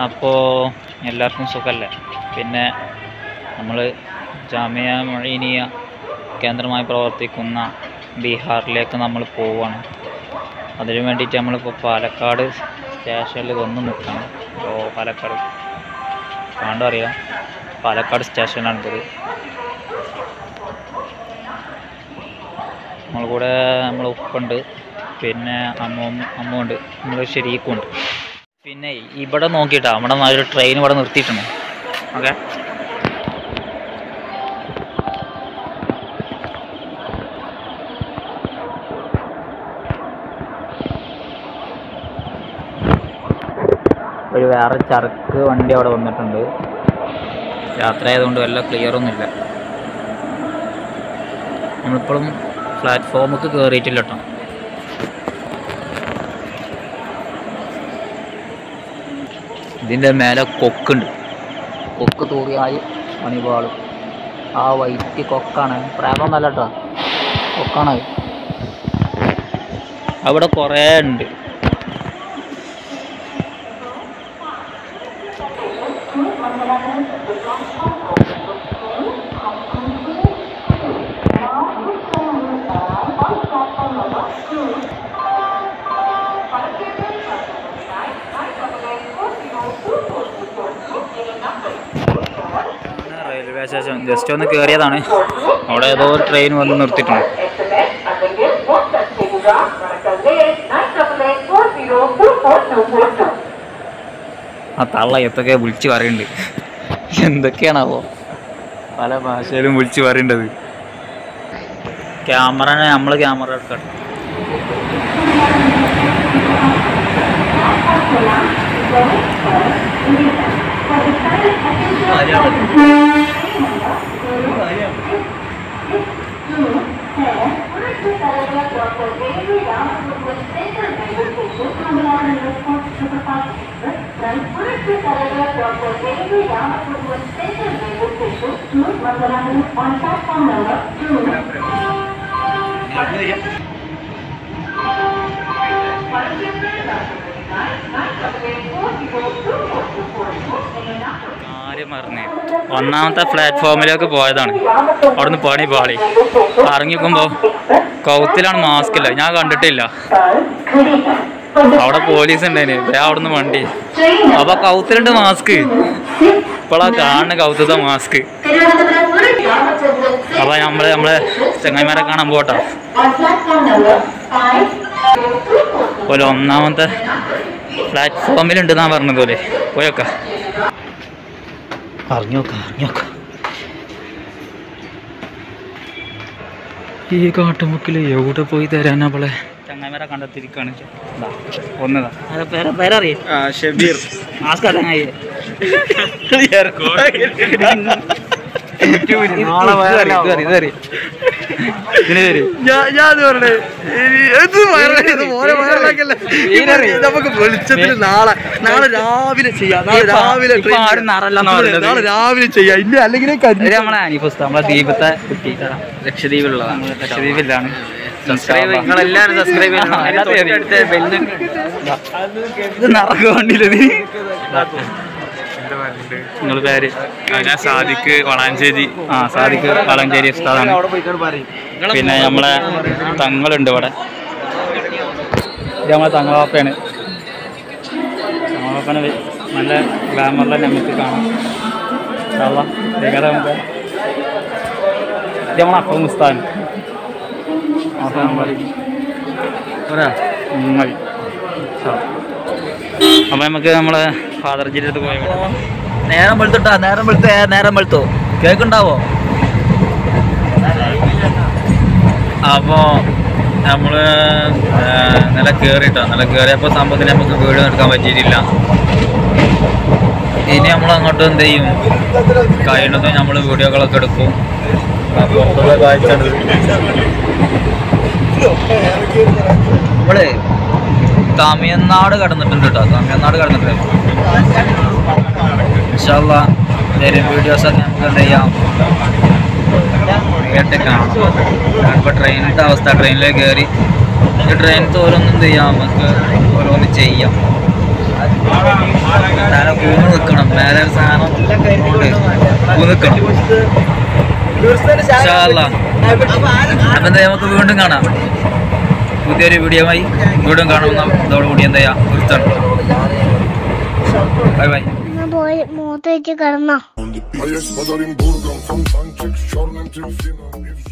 അപ്പോൾ എല്ലാവർക്കും സുഖമല്ലേ പിന്നെ നമ്മൾ ജാമിയ മൊഴീനിയ കേന്ദ്രമായി പ്രവർത്തിക്കുന്ന ബീഹാറിലേക്ക് നമ്മൾ പോവുകയാണ് അതിനു വേണ്ടിയിട്ട് നമ്മളിപ്പോൾ പാലക്കാട് സ്റ്റേഷനിൽ വന്ന് നിൽക്കണം അപ്പോൾ പാലക്കാട് കണ്ടു അറിയാം പാലക്കാട് സ്റ്റേഷനിലാണിത് നമ്മളെ കൂടെ നമ്മളെ ഉപ്പുണ്ട് പിന്നെ അമ്മ അമ്മ ഉണ്ട് നമ്മൾ ശരീക്കുണ്ട് പിന്നെ ഇവിടെ നോക്കിയിട്ടാ നമ്മുടെ ഒരു ട്രെയിൻ ഇവിടെ നിർത്തിയിട്ടുണ്ട് ഓക്കെ ഒരു വേറെ ചരക്ക് വണ്ടി അവിടെ വന്നിട്ടുണ്ട് യാത്ര ആയതുകൊണ്ട് വല്ല ക്ലിയർ ഒന്നുമില്ല നമ്മളിപ്പോഴും പ്ലാറ്റ്ഫോമിക്ക് കയറിയിട്ടില്ല കേട്ടോ ഇതിൻ്റെ മേലെ കൊക്കുണ്ട് കൊക്ക് തൂറിയായി മണിപാളും ആ വൈറ്റ് കൊക്കാണ് പ്രേമൊന്നല്ല കേട്ടോ കൊക്കാണ് അത്. അവിടെ കുറേ ഉണ്ട് റെയിൽവേ സ്റ്റേഷൻ ജസ്റ്റ് ഒന്ന് കയറിയതാണ് അവിടെ ഏതോ ഒരു ട്രെയിൻ വന്ന് നിർത്തിയിട്ടുണ്ട് ആ തള്ള എത്തൊക്കെ വിളിച്ച് പറയുന്നുണ്ട് എന്തൊക്കെയാണാവോ പല ഭാഷയിലും വിളിച്ച് പറയേണ്ടത് ക്യാമറ നമ്മൾ ക്യാമറ എടുക്കണം കാര്യം പറഞ്ഞേ ഒന്നാമത്തെ പ്ലാറ്റ്ഫോമിലേക്ക് പോയതാണ് അവിടുന്ന് പണി പാളി ഇറങ്ങിക്കുമ്പോ കൗത്തിലാണ് മാസ്ക് ഇല്ല ഞാൻ കണ്ടിട്ടില്ല അവിടെ പോലീസ് ഉണ്ടായിന് ദേ അവിടുന്ന് വണ്ടി അപ്പൊ കൗത്തിലുണ്ട് മാസ്ക് ഇപ്പോഴാ കാണുന്ന കൗത്തത്തെ മാസ്ക് അപ്പൊ നമ്മള് നമ്മളെ ചങ്ങായിമാരെ കാണാൻ പോട്ടോ പോലെ ഒന്നാമത്തെ പ്ലാറ്റ്ഫോമിലുണ്ട് എന്നാ പറഞ്ഞത് പോലെ പോയൊക്കെ അറിഞ്ഞോക്ക അറിഞ്ഞോക്ക ഈ കാട്ടുമുക്കിൽ എവിടെ പോയി തരാനാ അവളെ ചങ്ങായിമാരെ കണ്ടെത്തിരിക്കാണ് ഒന്നതാ പേര് പേരറിയേ ഷബീർ മാസ്ക് ചങ്ങായി നാളെ വയറിലാവും. ഇതിന് തരും ഞാൻ ഞാൻ പറഞ്ഞേ ഇത് വയറ- ഇത് ഓരോ വയറിലാക്കല്ലേ ഇത് നമുക്ക് വെളിച്ചത്തിൽ നാളെ നാളെ രാവിലെ ചെയ്യാം നാളെ ഇപ്പൊ- രാവിലെ ഇപ്പൊ train ആരും നിറല്ലെന്നാ നാളെ- പറയുന്നത്. നാളെ രാവിലെ ചെയ്യാം ഇല്ല അല്ലെങ്കിൽ ഇത് നമ്മളെ അനിഫുസ്ത നമ്മളെ ദീപത്തെ കുട്ടി ലക്ഷദ്വീപിലുള്ളതാണ് ലക്ഷദ്വീപിലാണ് സബ്സ്ക്രൈബ് നിങ്ങളെല്ലാവരും സബ്സ്ക്രൈബ് ചെയ്യണം ഇത് നടക്കൊണ്ടില്ല നിങ്ങൾ പേര് ഞാൻ സാദിക്ക് വളാഞ്ചേരി ആ സാദിക്ക് വളഞ്ചേരി ഉസ്താദാണ് പിന്നെ നമ്മളെ തങ്ങളുണ്ട് ഇവിടെ ഇത് നമ്മളെ തങ്ങളാപ്പയാണ് തങ്ങളാപ്പനെ വെ- നല്ല ഗ്ലാമറിൽ നമുക്ക് കാണാം ഇൻഷാല്ലാ. ഭയങ്കര നമുക്ക് ഇത് നമ്മളെ അപ്പം ഉസ്താദൻ അപ്പം മതി ഉം, മതി അപ്പം നമുക്ക് നമ്മളെ ഫാദർ ജില്ലത്ത് പോയ നേരം വെളുത്തിട്ടാ നേരം വെളുത്തേ നേരം വെളുത്തു കേക്കുണ്ടാവോ അപ്പോൾ നമ്മൾ നില കയറിട്ടോ നില കയറിയപ്പോൾ സംഭവത്തിന് നമുക്ക് വീഡിയോ എടുക്കാൻ പറ്റിയിട്ടില്ല ഇനി നമ്മൾ അങ്ങോട്ട് എന്ത് ചെയ്യും കഴിയുന്നതും നമ്മൾ വീഡിയോകളൊക്കെ എടുക്കും പുറത്തുള്ള കാഴ്ചയാണ് നമ്മള് തമിഴ്നാട് കടന്നിട്ടുണ്ട് കേട്ടോ തമിഴ്നാട് കടന്നിട്ടുണ്ട് ഇൻഷാല്ല വരും വീഡിയോസൊക്കെ നമുക്ക് എന്ത് ചെയ്യാം നേരിട്ട് കാണാം ഇപ്പോൾ ട്രെയിനിൻ്റെ അവസ്ഥ ട്രെയിനിലേക്ക് കയറി ഈ ട്രെയിനത്തെ ഓരോന്നും എന്ത് ചെയ്യാം നമുക്ക് ഓരോന്ന് ചെയ്യാം തല കൂടെ നിൽക്കണം അപ്പം എന്താ നമുക്ക് വീണ്ടും കാണാം പുതിയൊരു വീഡിയോമായി വീണ്ടും കാണുന്ന ഇതോടുകൂടി എന്താ ചെയ്യാ നിർത്തണം ബൈ ബൈ എന്നാ പോയി മൂത്ത് വെച്ച് കിടന്നോ A jest pod Orymburgą, fontanczyk z czarnym delfinem i w